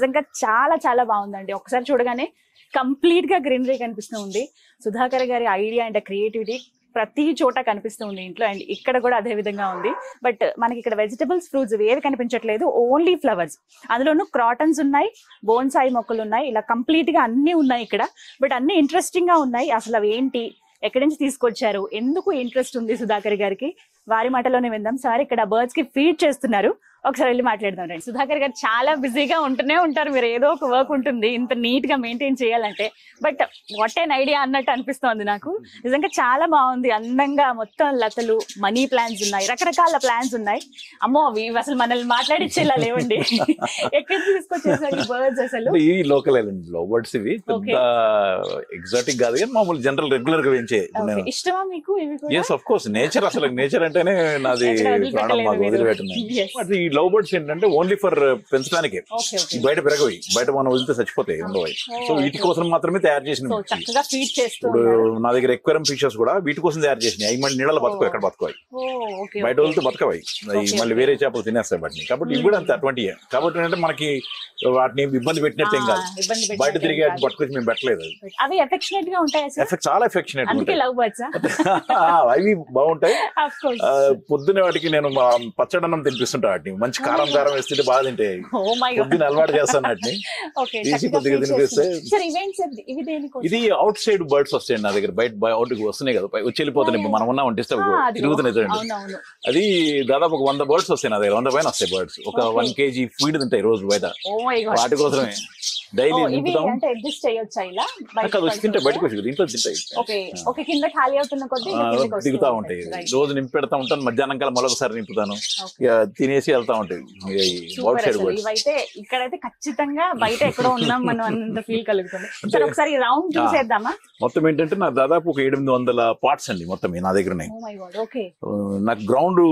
నిజంగా చాలా చాలా బాగుందండి ఒకసారి చూడగానే కంప్లీట్ గా గ్రీనరీ కనిపిస్తూ ఉంది సుధాకర్ గారి ఐడియా అండ్ క్రియేటివిటీ ప్రతి చోట కనిపిస్తూ ఉంది ఇంట్లో అండ్ ఇక్కడ కూడా అదే విధంగా ఉంది బట్ మనకి ఇక్కడ వెజిటబుల్స్ ఫ్రూట్స్ ఏవి కనిపించట్లేదు ఓన్లీ ఫ్లవర్స్ అందులోనూ క్రాటన్స్ ఉన్నాయి బోన్సాయి మొక్కలు ఉన్నాయి ఇలా కంప్లీట్ గా అన్ని ఉన్నాయి ఇక్కడ బట్ అన్ని ఇంట్రెస్టింగ్ గా ఉన్నాయి అసలు అవి ఏంటి ఎక్కడి నుంచి తీసుకొచ్చారు ఎందుకు ఇంట్రెస్ట్ ఉంది సుధాకర్ గారికి వారి మాటలోనే విందాం సార్ ఇక్కడ బర్డ్స్ కి ఫీడ్ చేస్తున్నారు ఒకసారి వెళ్ళి మాట్లాడదాం రండి సుధాకర్ గారు చాలా బిజీగా ఉంటూనే ఉంటారు మీరు ఏదో ఒక వర్క్ ఉంటుంది ఇంత నీట్ గా మెయింటైన్ చేయాలంటే బట్ వాట్ ఎన్ ఐడియా అన్నట్టు అనిపిస్తోంది నాకు నిజంగా చాలా బాగుంది అందంగా మొత్తం లతలు మనీ ప్లాన్స్ ఉన్నాయి రకరకాల ప్లాన్స్ ఉన్నాయి అమ్మో అవి ఇవి అసలు మనల్ని మాట్లాడిచ్చేలా లేవండి ఎక్కడ తీసుకొచ్చేసారు ఈ బర్డ్స్ అసలు అంటే ఇవి లోకల్ ఐలాండ్ లో వర్డ్స్ ఇవి పెద్ద ఎగ్జాటిక్ కాదు కానీ మామూలు జనరల్ రెగ్యులర్ గా పెంచే Okay. ఇష్టమా మీకు ఇవి కూడా ఎస్ ఆఫ్ కోర్స్ నేచర్ అసలు నేచర్ అంటేనే నాది ఎక్కడ ప్రాణం మాకు వదిలిపెట్టలేదు వదిలిపెట్టినాయి మీరు. Yes. బట్ ఈ లవ్ బర్డ్స్ ఏంటంటే ఓన్లీ ఫర్ పెంచడానికే ఓకే ఓకే బయట పెరగవి బయట మనం వదిలితే చచ్చిపోతాయి ఉండవు సో వీటి కోసం మాత్రమే తయారు చేసిన సో చక్కగా ఫీడ్ చేస్తూ ఇప్పుడు ఉన్నారు. నా దగ్గర ఎక్వేరియం ఫిషెస్ కూడా వీటి కోసం తయారు చేసినాయి అవి మళ్ళీ నీళ్ళలో బతుకు ఎక్కడ బతుకోయి ఓ, ఓకే బయట ఓకే. వదిలితే బతకవాయి అవి Okay, మళ్ళీ okay. వేరే చేపలు తినేస్తాయి వాటిని కాబట్టి ఇవి కూడా అంతే అటువంటి కాబట్టి ఏంటంటే మనకి వాటిని ఇబ్బంది పెట్టినట్టు ఏం ఆ, కాదు ఇబ్బంది బయట పెట్టినట్టు తిరిగి ఏం వాటిని కాదు. పట్టుకొచ్చి మేము పెట్టలేదు అది. అవి ఎఫెక్షనేట్ గా ఉంటాయి సార్ ఎఫెక్ట్ చాలా ఎఫెక్షనేట్ అందుకే ఉంటాయి లవ్ బర్డ్స్ అవి బాగుంటాయి ఆఫ్ కోర్స్ ఆ, పొద్దున వాటికి నేను మా పచ్చడన్నం తినిపిస్తుంటా వాటిని మంచి కారం కారం వేస్తుంటే బాగా తింటాయి ఓ మై గాడ్ పొద్దున అలవాటు చేస్తాను వాటిని ఓకే తీసి కొద్దిగా తినిపిస్తే సార్ ఇవేంటి సార్ ఇవి దేనికోసం ఇది అవుట్ సైడ్ బర్డ్స్ వస్తాయండి నా దగ్గర బయట అవుట్ వస్తున్నాయి కదా పై- వచ్చి వెళ్ళిపోతున్నాయి ఇప్పుడు మనం ఉన్నా ఉంటే ఆ, అదిగో. తిరుగుతున్నాయి చూడండి అవునవును అది దాదాపు ఒక వంద బర్డ్స్ వస్తాయి నా దగ్గర వంద పైన వస్తాయి బర్డ్స్ ఒక Okay. వన్ కేజీ ఫీడ్ తింటాయి రోజు బయట ఓ మై గాడ్ వాటి కోసమే డైలీ ఇవి నింపుతాం అంటే అడ్జస్ట్ చేయొచ్చా ఇలా అక్కడ వచ్చి తింటాయి బయటకు వచ్చి ఇంట్లో తింటాయి ఓకే ఓకే కింద ఖాళీ అవుతున్న కొద్దీ ఆ, ఇవి కిందకి వస్తూ దిగుతా ఉంటాయి Right. రోజు నింపి పెడతా ఉంటాను మధ్యాహ్నం కల్లా మరొకసారి నింపుతాను Okay. ఇక తినేసి వెళ్తా ఉంటాయి అవుట్ సూపర్ సైడ్ అసలు బర్డ్స్ ఇవైతే ఇక్కడైతే ఖచ్చితంగా బయట ఎక్కడో ఉన్నాం మనం అంత ఫీల్ కలుగుతుంది సార్ ఒకసారి రౌండ్ చూసేద్దామా మొత్తం ఏంటంటే నాకు దాదాపు ఒక ఎనిమిది వందల పార్ట్స్ అండి మొత్తం నా దగ్గర ఉన్నాయి ఓ మై గాడ్ ఓకే ఆ, నాకు గ్రౌండ్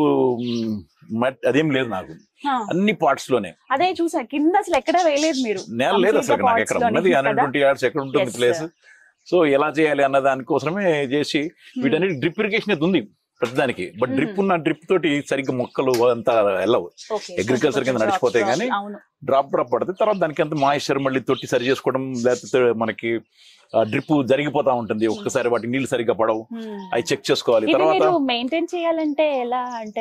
మట్ అదేం లేదు నాకు అన్ని పార్ట్స్ లోనే అదే చూసా కింద అసలు ఎక్కడ వేయలేదు మీరు నేల లేదు Complete అసలు గా నాకు pots ఎక్కడ లోనే ఉన్నది కదా? హండ్రెడ్ ట్వంటీ యార్డ్స్ ఎక్కడ ఉంటుంది Yes, ప్లేస్ సో ఎలా చేయాలి అన్న దానికోసమే చేసి వీటన్నిటి డ్రిప్ ఇరిగేషన్ అయితే ఉంది ప్రతిదానికి బట్ డ్రిప్ ఉన్న డ్రిప్ తోటి సరిగ్గా మొక్కలు అంతా వెళ్ళవు Okay. agriculture కింద కొంచెం నడిచిపోతాయి drops, కానీ అవును డ్రాప్ డ్రాప్ పడితే తర్వాత దానికి అంత మాయిశ్చర్ మళ్ళీ తొట్టి సరి చేసుకోవడం లేకపోతే మనకి డ్రిప్ జరిగిపోతా ఉంటుంది ఒక్కసారి వాటి నీళ్లు సరిగ్గా పడవు Hmm. అవి చెక్ చేసుకోవాలి ఇది తర్వాత మీరు మెయింటైన్ చేయాలంటే ఎలా అంటే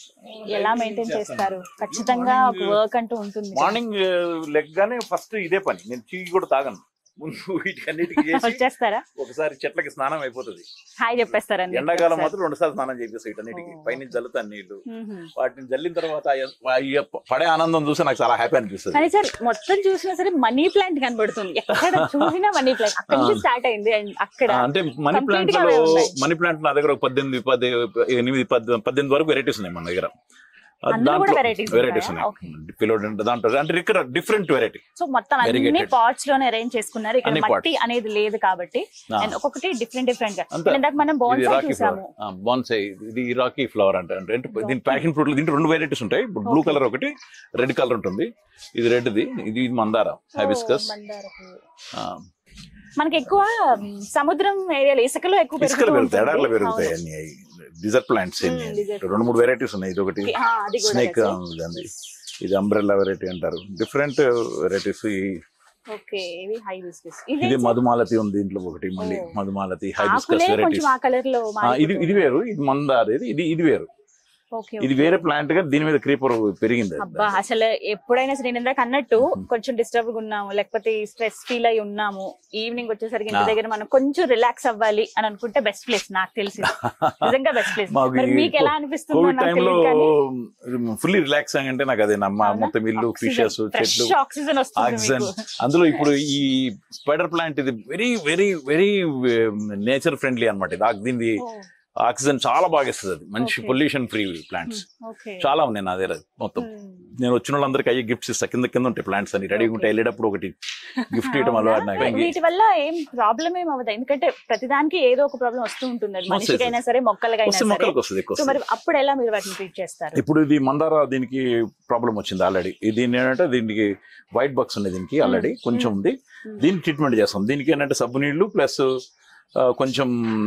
ఎలా మెయింటైన్ చేస్తారు ఖచ్చితంగా ఒక వర్క్ అంటూ ఉంటుంది మార్నింగ్ లెగ్గానే ఫస్ట్ ఇదే పని నేను టీ కూడా తాగను ముందు వీటికన్నిటికి చేసి వచ్చేస్తారా ఒకసారి చెట్లకి స్నానం అయిపోతుంది హాయ్ చెప్పేస్తారండి ఎండాకాలం మాత్రం రెండు సార్లు స్నానం చేపిస్తాయి వీటన్నిటికి ఓ. పైన జల్లుతాను నీళ్లు మ్మ్. వాటిని జల్లిన తర్వాత ఆ- ఆ పడే ఆనందం చూసి నాకు చాలా హ్యాపీ అనిపిస్తుంది కానీ సార్ మొత్తం చూసినా సరే మనీ ప్లాంట్ కనబడుతుంది ఎక్కడ చూసినా మనీ ప్లాంట్ అక్కడ నుంచి స్టార్ట్ అయింది అండ్ అక్కడ ఆ, అంటే మనీ Complete ప్లాంట్ గా లో అవే ఉన్నాయి. మనీ ప్లాంట్ నా దగ్గర ఒక పద్దెనిమిది పది ఎనిమిది పద్దె- పద్దెనిమిది వరకు వెరైటీస్ ఉన్నాయి మన దగ్గర ఆ, అందులో కూడా దాంట్లో varieties వెరైటీస్ ఉన్నాయా? ఉన్నాయి ఫిలోడెంట్ దాంట్లో అంటే ఇక్కడ డిఫరెంట్ వెరైటీ సో మొత్తం అన్ని Variegated. పాట్స్ లోనే అరేంజ్ చేసుకున్నారు ఇక్కడ అన్ని మట్టి అనేది లేదు కాబట్టి అండ్ ఒక్కొక్కటి డిఫరెంట్ డిఫరెంట్ గా అంతే. ఇందాక మనం ఇది బోన్సాయి రాకీ ఫ్లవర్ చూసాము బాన్సై ఇది రాకీ ఫ్లవర్ అంటే అంటే అంటే దీని ప్యాకింగ్ ఫ్రూట్ దీంట్లో రెండు వెరైటీస్ ఉంటాయి ఇప్పుడు బ్లూ Okay. కలర్ ఒకటి రెడ్ కలర్ ఉంటుంది ఇది రెడ్ ది ఇది ఇది మందార హైబిస్కస్ ఓ, మందార పువ్వు. మనకి ఎక్కువ మ్, సముద్రం ఏరియాలో ఇసుకలో ఎక్కువ ఇసుకలు పెరుగుతూ పెరుగుతాయి ఎడార్లు ఉంటుంది. పెరుగుతాయి అవును. అన్ని డిజర్ట్ ప్లాంట్స్ Hmm, desert రెండు మూడు వెరైటీస్ ఉన్నాయి ఇది ఒకటి Okay, ఆ, అది కూడా స్నేక్ తెలుసు. ఉంది ఇది అంబ్రెల్లా వెరైటీ అంటారు డిఫరెంట్ వెరైటీస్ ఓకే ఇవి హై బిస్కెట్స్ ఇది మధుమాలతి ఉంది దీంట్లో ఒకటి మళ్ళీ Oh. మధుమాలతి ఆకులే హైబిస్కస్ కొంచెం వెరైటీస్ ఆ కలర్ లో ఇది ఇది వేరు ఇది మందార ఇది ఇది ఇది వేరు ఓకే ఇది వేరే ప్లాంట్ గా దీని మీద క్రీపర్ పెరిగింది అబ్బా అసలు ఎప్పుడైనా సరే నేను ఇందాక అన్నట్టు కొంచెం డిస్టర్బ్ గా ఉన్నాము లేకపోతే స్ట్రెస్ ఫీల్ అయి ఉన్నాము ఈవినింగ్ వచ్చేసరికి ఇంటి ఆ. దగ్గర మనం కొంచెం రిలాక్స్ అవ్వాలి అని అనుకుంటే బెస్ట్ ప్లేస్ నాకు తెలిసి నిజంగా బెస్ట్ ప్లేస్ మాకు మరి ఈ మీకు ఎలా అనిపిస్తుందో కోవిడ్ నాకు టైంలో తెలియదు కానీ ఫుల్లీ రిలాక్స్ అంటే నాకు అదే నమ్మ మొత్తం ఇల్లు ఫిషెస్ చెట్లు ఆక్సిజన్ వస్తుంది ఆక్సిజన్ మీకు అందులో ఇప్పుడు ఈ స్పైడర్ ప్లాంట్ ఇది very very very nature friendly అన్నమాట ఇది ఆక్- దీనిది ఆక్సిజన్ చాలా బాగా ఇస్తుంది అది మంచి Okay. Pollution free plants okay చాలా ఉన్నాయి నా దగ్గర మొత్తం నేను వచ్చిన వాళ్ళందరికీ అయ్యే గిఫ్ట్స్ ఇస్తా కింద కింద ఉంటాయి ప్లాంట్స్ అని రెడీగా ఉంటాయి వెళ్ళేటప్పుడు ఒకటి గిఫ్ట్ ఇవ్వడం అలవాటు నాకు వీటి వల్ల ఏం ప్రాబ్లం ఏం అవ్వదు ఎందుకంటే ప్రతిదానికి ఏదో ఒక ప్రాబ్లం వస్తూ ఉంటుంది అది వస్తుంది. మనిషికైనా సరే మొక్కలకైనా వస్తే సరే మొక్కలకు వస్తుంది ఎక్కువ సో వస్తుంది. మరి అప్పుడు ఎలా మీరు వాటిని ట్రీట్ చేస్తారు ఇప్పుడు ఇది మందార దీనికి ప్రాబ్లం వచ్చింది ఆల్రెడీ ఇది ఏంటంటే దీనికి వైట్ బాక్స్ ఉంది దీనికి ఆల్రెడీ కొంచెం ఉంది Hmm. దీనికి ట్రీట్మెంట్ చేస్తాం దీనికి ఏంటంటే సబ్బు నీళ్లు ప్లస్ ఆ, కొంచెం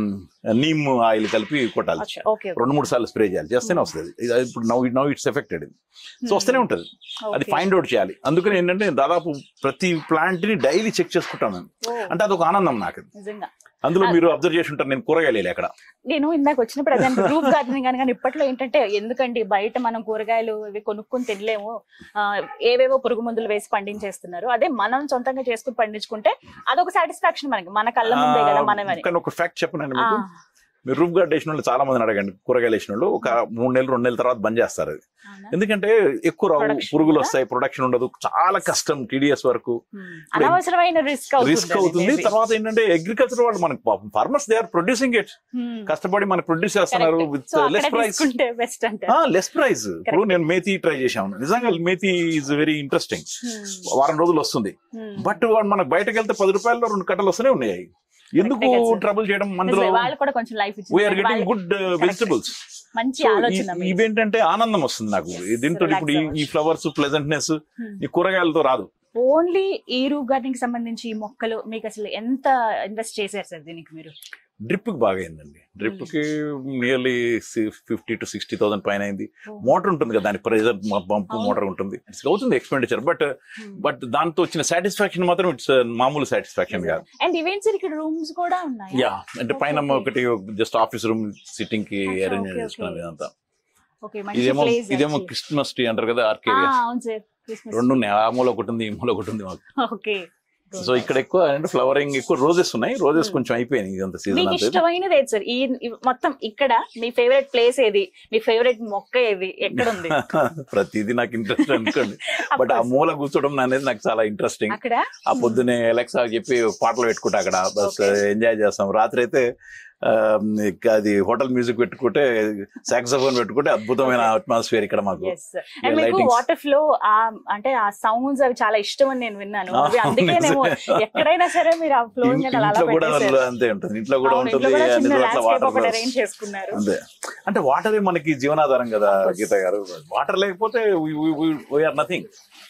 నీమ్ ఆయిల్ కలిపి కొట్టాలి అచ్చా, ఓకే రెండు మూడు సార్లు స్ప్రే చేయాలి చేస్తేనే వస్తుంది ఇది ఇప్పుడు now now it's affected so వస్తూనే ఉంటుంది అది ఓకే. ఫైండ్ అవుట్ చేయాలి అందుకని ఏంటంటే దాదాపు ప్రతి ప్లాంట్ ని డైలీ చెక్ చేసుకుంటాను నేను ఓ, అంటే అదొక ఆనందం నాకు నిజంగా అందులో మీరు అబ్జర్వ్ చేసి ఉంటారు నేను కూరగాయలు వేయలే అక్కడ నేను ఇందాక వచ్చినప్పుడు అదే గ్రూప్ గార్డెనింగ్ కానీ కానీ ఇప్పట్లో ఏంటంటే ఎందుకండి బయట మనం కూరగాయలు ఇవి కొనుక్కొని తినలేము ఆ, ఏవేవో పురుగు మందులు వేసి పండించేస్తున్నారు అదే మనం సొంతంగా చేసుకుని పండించుకుంటే అదొక సాటిస్ఫాక్షన్ మనకి మన కళ్ళ ముందే కదా మనమని కానీ ఒక ఫ్యాక్ట్ చెప్పనండి ఆ, మీకు మీరు రూఫ్ గార్డ్ వేసిన వాళ్ళు చాలా మందిని అడగండి కూరగాయలు వేసిన వాళ్ళు ఒక మూడు నెలలు రెండు నెలల తర్వాత బంద్ చేస్తారు అది అవునా? ఎందుకంటే ఎక్కువ రావు Production పురుగులు ఉందా? వస్తాయి ప్రొడక్షన్ ఉండదు చాలా కష్టం టీడీఎస్ వరకు Hmm. అనవసరమైన రిస్క్ రిస్క్ అవుతుంది తర్వాత ఏంటంటే అగ్రికల్చర్ వాళ్ళు మనకి farmers they are producing it కష్టపడి మనకి ప్రొడ్యూస్ చేస్తున్నారు విత్ లెస్ ప్రైస్ బెస్ట్ అంటే లెస్ ప్రైస్ ఇప్పుడు నేను మేతి ట్రై చేశాను నిజంగా మేతి ఈజ్ వెరీ ఇంట్రెస్టింగ్ వారం రోజులు వస్తుంది బట్ వాడు మనకు బయటకు వెళ్తే పది రూపాయల్లో రెండు కట్టలు వస్తూనే ఉన్నాయి ఎందుకు Correct గా ట్రబుల్ చేయడం అందులో వాళ్ళు కూడా కొంచెం life we are getting good vegetables మంచి ఆలోచన మీది. ఇవేంటంటే ఆనందం వస్తుంది నాకు దీంతో ఇప్పుడు ఈ- ఈ ఫ్లవర్స్ ప్లెజెంట్నెస్ Hmm. ఈ కూరగాయలతో రాదు ఓన్లీ ఈ రూప్ గార్డెనింగ్ సంబంధించి ఈ మొక్కలు మీకు అసలు ఎంత ఇన్వెస్ట్ చేశారు సార్ దీనికి మీరు డ్రిప్ కి బాగా అయిందండి డ్రిప్ కి nearly fifty to sixty thousand పైన అయింది Oh. మోటార్ ఉంటుంది కదా దానికి ప్రెజర్ పంపు అవును. మోటార్ ఉంటుంది It's అవుతుంది ఎక్స్పెండిచర్ బట్ బట్ దాంతో వచ్చిన సాటిస్ఫాక్షన్ మాత్రం ఇట్స్ మామూలు సాటిస్ఫాక్షన్ కాదు అండ్ ఈవెంట్స్ ఇక్కడ రూమ్స్ కూడా ఉన్నాయి యా అంటే పైన Okay. ఒకటి జస్ట్ ఆఫీస్ రూమ్ సిట్టింగ్ కి అచ్చా, అరేంజ్ okay, చేసుకున్నాం okay. ఇదంతా ఓకే మంచి ఇదేమో ప్లేస్ ఇదేమో క్రిస్మస్ ట్రీ అంటారు కదా ఆర్కేరియా అవును సార్ క్రిస్మస్ రెండు ఉన్నాయి ఆ మూల ఒకటి ఉంది ఈ మూల ఒకటి ఉంది మాకు ఓకే సో ఇక్కడ ఎక్కువ అంటే ఫ్లవరింగ్ ఎక్కువ రోజెస్ ఉన్నాయి రోజెస్ Hmm. కొంచెం అయిపోయినాయి ఇదంతా సీజన్ మీకు అంతా ఇష్టమైనది ఏది సార్ ఈ ఈ మొత్తం ఇక్కడ మీ ఫేవరెట్ ప్లేస్ ఏది మీ ఫేవరెట్ మొక్క ఏది ఎక్కడ ఉంది ప్రతిదీ నాకు ఇంట్రెస్ట్ అనుకోండి బట్ ఆ మూల కూర్చోవడం అనేది నాకు చాలా ఇంట్రెస్టింగ్ అక్కడ ఆ పొద్దునే ఎలక్సా చెప్పి పాటలు పెట్టుకుంటా అక్కడ బస్ Okay. ఎంజాయ్ చేస్తాం రాత్రి అయితే ఆ, ఇక అది హోటల్ మ్యూజిక్ పెట్టుకుంటే సాక్సఫోన్ పెట్టుకుంటే అద్భుతమైన అట్మాస్ఫియర్ ఇక్కడ మాకు ఎస్ అండ్ మీకు lightings. వాటర్ ఫ్లో ఆ అంటే ఆ సౌండ్స్ అవి చాలా ఇష్టం అని నేను విన్నాను ఆ, అవి అందుకేనేమో నిజమే. ఎక్కడైనా సరే మీరు ఆ ఫ్లో ఇన్- అలా ఇంట్లో కూడా పెట్టేశారు. అంతే ఉంటుంది ఇంట్లో కూడా అవును, ఇంట్లో ఉంటుంది కూడా అన్ని చిన్న చోట్ల landscape వాటర్ ఒకటి arrange చేసుకున్నారు అంతే అంటే వాటరే మనకి జీవనాధారం కదా Of course. గీత గారు వాటర్ లేకపోతే we are nothing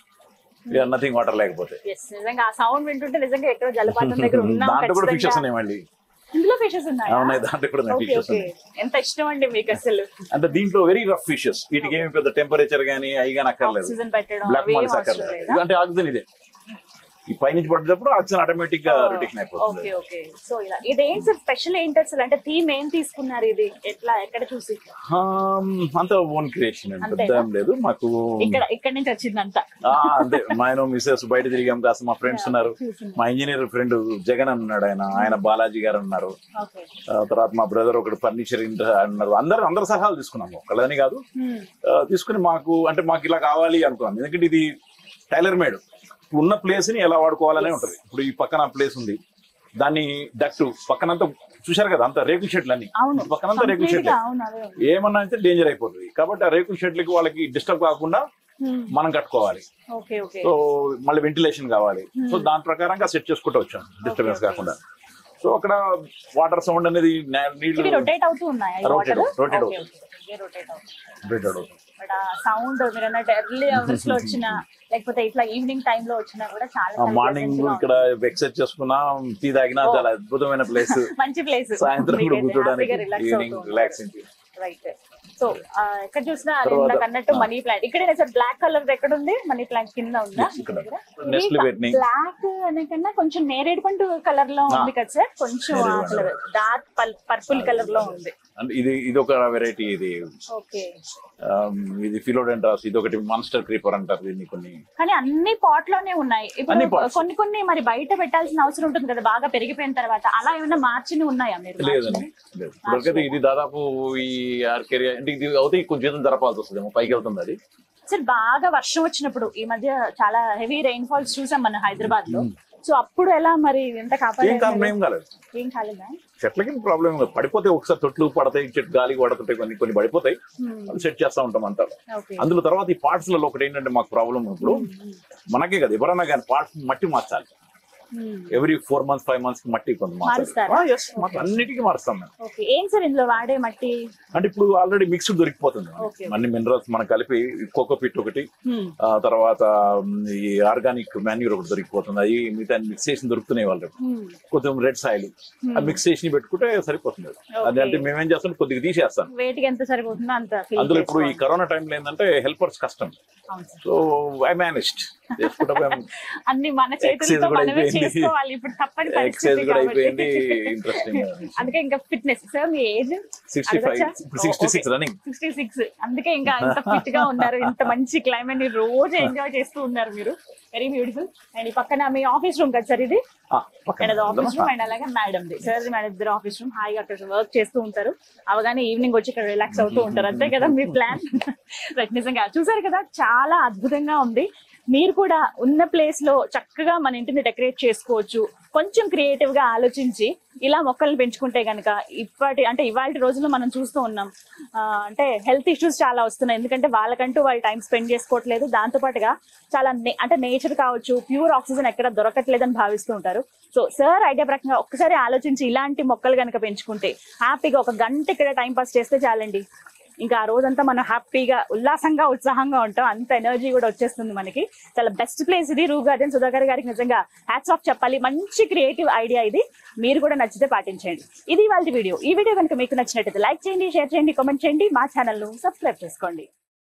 we are nothing water లేకపోతే Yes, నిజంగా ఆ సౌండ్ వింటుంటే నిజంగా ఎక్కడో జలపాతం దగ్గర ఉన్నాం దాంట్లో కూడా ఫిషెస్ ఖచ్చితంగా. ఉన్నాయి మళ్ళీ ఇందులో ఫిషెస్ ఉన్నాయా ఉన్నాయి దాంట్లో కూడా ఓకే ఫిషెస్ ఓకే ఉన్నాయి ఎంత ఇష్టం అండి మీకు అసలు అంటే దీంట్లో వెరీ రఫ్ ఫిషెస్ వీటికి ఏమి పెద్ద టెంపరేచర్ గానీ అవి కానీ అక్కర్లేదు ఆక్సిజన్ పెట్టడం బ్లాక్ అవి ఏం మాల్స్ అవసరం అక్కర్లేదు లేదా అంటే ఆక్సిజన్ ఇదే ఈ పైనుంచి పడ్డప్పుడు ఆక్సిజన్ ఆటోమేటిక్ గా రొటేషన్ అయిపోతుంది ఓకే ఓకే సో ఇలా ఇదేం సార్ స్పెషల్ ఏంటి అసలు అంటే థీమ్ ఏం తీసుకున్నారు ఇది ఎట్లా ఎక్కడ చూసి Um, అంత ఓన్ క్రియేషన్ అండి పెద్ద అంతేనా? ఏం లేదు మాకు ఇక్కడ ఇక్కడ నుంచి వచ్చిందంతా ఆ, అంతే మా ఆయన మిసెస్ బయట తిరిగాం కాస్త మా ఫ్రెండ్స్ ఉన్నారు మా ఇంజనీర్ ఫ్రెండ్ జగన్ అని ఉన్నాడు ఆయన ఆయన బాలాజీ గారు ఉన్నారు ఓకే ఆ, తర్వాత మా బ్రదర్ ఒకటి ఫర్నిచర్ అన్నారు అందరు అందరు సలహాలు తీసుకున్నాము ఒకళ్ళని కాదు ఆ, తీసుకుని మాకు అంటే మాకు ఇలా కావాలి అనుకున్నాం ఎందుకంటే ఇది టైలర్ మేడ్ ఉన్న ప్లేస్ ని ఎలా వాడుకోవాలనే ఉంటది ఇప్పుడు ఈ పక్కన ప్లేస్ ఉంది దాన్ని డక్ట్ పక్కనంతా చూశారు కదా అంత రేకుల షెడ్లు అన్ని అవును పక్కనంతా రేకుల Complete షెడ్లు గా అవును అదే ఉంది. ఏమన్నా అయితే డేంజర్ అయిపోతుంది కాబట్టి ఆ రేకుల షెడ్లకి వాళ్ళకి డిస్టర్బ్ కాకుండా Hmm. మనం కట్టుకోవాలి ఓకే ఓకే సో మళ్ళీ వెంటిలేషన్ కావాలి సో దాని ప్రకారంగా సెట్ చేసుకుంటూ వచ్చాం డిస్టర్బెన్స్ okay. కాకుండా సో అక్కడ వాటర్ సౌండ్ అనేది నా- ఇవి నీళ్లు రొటేట్ అవుతూ ఉన్నాయా Rotate వాటర్ అవుతుంది, rotate ఓకే అవుతుంది. ఓకే రొటేట్ అవుతుంది Bread out అవుతుంది. బట్ ఆ సౌండ్ మీరు అన్నట్టు ఎర్లీ అవర్స్ లో వచ్చిన లేకపోతే ఇట్లా ఈవినింగ్ టైం లో వచ్చినా కూడా చాలా ఆ చాలా మార్నింగ్ pleasant గా ఇక్కడ ఎక్సైజ్ చేసుకున్నాం టీ తాగినా Oh. చాలా అద్భుతమైన ప్లేస్ ఉంది. మంచి ప్లేస్ సాయంత్రం కూడా కూర్చోడానికి relax evening relaxing right so ఎక్కడ చూసినా తర్వాత- ఇందాక అన్నట్టు ఆ. మనీ ప్లాంట్ ఇక్కడే సార్ బ్లాక్ కలర్ ఎక్కడ ఉంది మనీ ప్లాంట్ కింద ఉందా Yes, ఇక్కడ. నెస్ట్లు పెట్టినాయి బ్లాక్ అనే కన్నా కొంచెం నేరేడు పండు కలర్ లో ఉంది కదా సార్ కొంచెం ఆ నేరేడు కలర్ డార్క్ పర్పుల్ కలర్ లో ఉంది అంటే ఇది ఇది ఒక వెరైటీ ఇది ఓకే um, ఇది ఫిలోడెంటాస్ ఇది ఒకటి మాన్స్టర్ క్రీపర్ అంటారు దీన్ని కొన్ని కానీ అన్ని పాట్ లోనే ఉన్నాయి అన్ని ఇప్పుడు pots. కొన్ని కొన్ని మరి బయట పెట్టాల్సిన అవసరం ఉంటుంది కదా బాగా పెరిగిపోయిన తర్వాత అలా ఏమైనా మార్చిని ఉన్నాయా మీరు లేదండి లేదు ఇప్పటికైతే ఇది దాదాపు ఈ ఆర్కేరియా అంటే ఇది అవుతే కొంచెం జీతం జరపాల్సి వస్తుంది పైకి వెళ్తుంది అది సార్ బాగా వర్షం వచ్చినప్పుడు ఈ మధ్య చాలా హెవీ రెయిన్ ఫాల్స్ చూసాం మనం హైదరాబాద్ లో సో అప్పుడు ఎలా మరి ఎంత ఏం కారణం కాపాడారు ఏం కాలేదు ఏం కాలేదా చెట్లకి ప్రాబ్లం ఏం లేదు పడిపోతే ఒకసారి తొట్లు పడతాయి చెట్టు గాలికి పడుతుంటాయి కొన్ని కొన్ని పడిపోతాయి అవి సెట్ చేస్తా ఉంటాం అంతా ఓకే అందులో తర్వాత ఈ పార్ట్స్ లలో ఒకటి ఏంటంటే మాకు ప్రాబ్లం ఇప్పుడు మనకే కదా ఎవరన్నా కానీ పార్ట్స్ మట్టి మార్చాలి every four months five months కి మట్టి కొంత మారుస్తారా? మాకు అన్నిటికీ మారుస్తాం మేము ఓకే ఏం సార్ ఇందులో వాడే మట్టి అంటే ఇప్పుడు ఆల్రెడీ మిక్స్డ్ దొరికిపోతుంది Okay. అన్ని మినరల్స్ మనం కలిపి కోకోపిట్ ఒకటి Hmm. ఆ తర్వాత మ్, ఈ ఆర్గానిక్ మాన్యూర్ ఒకటి దొరికిపోతుంది అవి మిగతా మిక్స్ చేసి దొరుకుతున్నాయి వాళ్ళు Hmm. కొంచెం రెడ్ సాయిల్ ఆ మిక్స్ చేసి పెట్టుకుంటే సరిపోతుంది అది అంటే మేమేం చేస్తాం కొద్దిగా తీసేస్తాం వేటికి ఎంత సరిపోతుందో అంత fill అందులో ఇప్పుడు ఈ చేసుకోవాలి. కరోనా టైంలో ఏంటంటే హెల్పర్స్ కష్టం అవును సార్. సో ఐ మేనేజ్డ్ చేసుకుంటా అన్ని మన చేతులతో Exercise కూడా మనమే అయిపోయింది. చేసుకోవాలి ఇప్పుడు తప్పని ఎక్సైజ్ పరిస్థితి కూడా కాబట్టి. అయిపోయింది ఇంట్రెస్టింగ్ అందుకే ఇంకా ఫిట్నెస్ సార్ మీ ఏజ్ సిక్స్టీ ఫైవ్ ఇప్పుడు sixty six running sixty six అందుకే ఇంకా ఇంత ఫిట్ గా ఉన్నారు ఇంత మంచి క్లైమేట్ ని రోజు ఎంజాయ్ చేస్తూ ఉన్నారు మీరు వెరీ బ్యూటిఫుల్ అండ్ ఈ పక్కన మీ ఆఫీస్ రూమ్ కదా సార్ ఇది అండ్ అది ఆఫీస్ రూమ్ అండ్ అలాగే మేడం ది సార్ మేడం ఇద్దరు ఆఫీస్ రూమ్ హాయిగా అక్కడ వర్క్ చేస్తూ ఉంటారు అవగానే ఈవినింగ్ వచ్చి ఇక్కడ రిలాక్స్ అవుతూ ఉంటారు అంతే కదా మీ ప్లాన్ రైట్ నిజంగా చూసారు కదా చాలా అద్భుతంగా ఉంది మీరు కూడా ఉన్న ప్లేస్ లో చక్కగా మన ఇంటిని డెకరేట్ చేసుకోవచ్చు కొంచెం క్రియేటివ్ గా ఆలోచించి ఇలా మొక్కల్ని పెంచుకుంటే గనక ఇప్పటి అంటే ఇవాళ రోజుల్లో మనం చూస్తూ ఉన్నాం ఆ, అంటే హెల్త్ ఇష్యూస్ చాలా వస్తున్నాయి ఎందుకంటే వాళ్ళకంటూ వాళ్ళు టైం స్పెండ్ చేసుకోవట్లేదు దాంతో పాటుగా చాలా నే- అంటే నేచర్ కావచ్చు ప్యూర్ ఆక్సిజన్ ఎక్కడ దొరకట్లేదని భావిస్తూ ఉంటారు సో సార్ ఐడియా ప్రకారంగా ఒక్కసారి ఆలోచించి ఇలాంటి మొక్కలు కనుక పెంచుకుంటే హ్యాపీగా ఒక గంట ఇక్కడ టైం పాస్ చేస్తే చాలండి ఇంకా ఆ రోజంతా మనం హ్యాపీగా ఉల్లాసంగా ఉత్సాహంగా ఉంటాం అంత ఎనర్జీ కూడా వచ్చేస్తుంది మనకి చాలా బెస్ట్ ప్లేస్ ఇది రూ గార్డెన్ సుధాకర్ గారికి నిజంగా హ్యాట్స్ ఆఫ్ చెప్పాలి మంచి క్రియేటివ్ ఐడియా ఇది మీరు కూడా నచ్చితే పాటించండి ఇది వాళ్ళ వీడియో ఈ వీడియో కనుక మీకు నచ్చినట్టయితే లైక్ చేయండి షేర్ చేయండి కామెంట్ చేయండి మా ఛానల్ ను సబ్స్క్రైబ్ చేసుకోండి